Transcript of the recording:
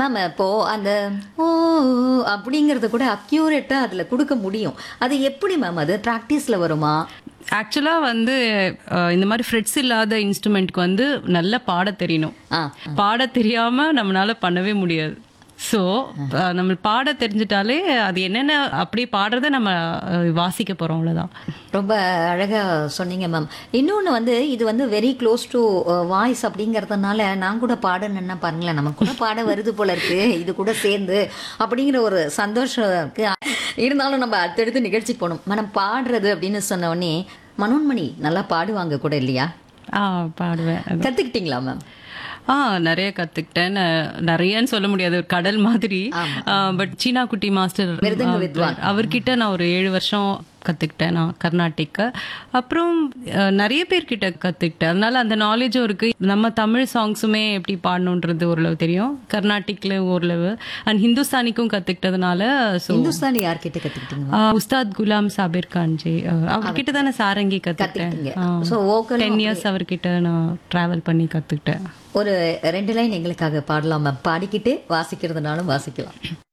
Ma'am இப்போ அந்த ஓ அப்படிங்கறது கூட அக்யூரேட்டா அதுல கொடுக்க முடியும் அது எப்படி மேம் அது பிராக்டிஸ்ல வருமா ஆக்சுவலாக வந்து அஹ், இந்த மாதிரி ஃப்ரெட்ஸ் இல்லாத இன்ஸ்ட்ருமெண்ட்க்கு வந்து நல்லா பாட தெரியணும் ஆ பாட தெரியாம நம்மளால பண்ணவே முடியாது ஸோ நம்ம பாட தெரிஞ்சிட்டாலே அது என்னென்ன அப்படி பாடுறத நம்ம அஹ், வாசிக்க போறோம் அவ்வளவுதான் ரொம்ப அழகா சொன்னீங்க மேம் இன்னொன்று வந்து இது வந்து வெரி க்ளோஸ் டு வாய்ஸ் அப்படிங்கறதுனால நான் கூட பாடணுன்னா பாருங்களேன் நமக்கு கூட பாட வருது போல இருக்கு இது கூட சேர்ந்து அப்படிங்கிற ஒரு சந்தோஷம் இருக்கு இருந்தாலும் நம்ம அடுத்தடுத்து நிகழ்ச்சிக்கு போகணும் மேடம் பாடுறது அப்படின்னு சொன்ன உடனே மனோன்மணி நல்லா பாடுவாங்க கூட இல்லையா ஆ பாடுவேன் கத்துக்கிட்டீங்களா மேம் ஆ நிறைய கத்துக்கிட்டேன் ந- நிறையன்னு சொல்ல முடியாது ஒரு கடல் மாதிரி பட் சீனா குட்டி மாஸ்டர் மிருதங்க அவர்- வித்வான். அவர்கிட்ட நான் ஒரு ஏழு வருஷம் கத்துக்கிட்டேன் நான் கர்நாடிக்க அப்புறம் அஹ், நிறைய பேர்கிட்ட கத்துக்கிட்டேன் அதனால அந்த நாலேஜும் இருக்கு நம்ம தமிழ் சாங்ஸுமே எப்படி பாடணுன்றது ஓரளவு தெரியும் கர்நாடிக்ல ஓரளவு அண்ட் ஹிந்துஸ்தானிக்கும் கத்துக்கிட்டதுனால ஸோ இந்துஸ்தானி யார்கிட்ட கத்துக்கிட்டீங்க உஸ்தாத் குலாம் சாபிர் கான்ஜி அஹ், அவர்கிட்ட தான் நான் சாரங்கி கத்துக்கிட்டேன் கத்துக்கிட்டீங்க ஸோ ஓக்கல் டென் இயர்ஸ் அவர்கிட்ட நான் டிராவல் பண்ணி கத்துக்கிட்டேன் ஒரு ரெண்டு லைன் எங்களுக்காக பாடலாம் மேம் பாடிக்கிட்டு வாசிக்கிறதுனாலும் வாசிக்கலாம்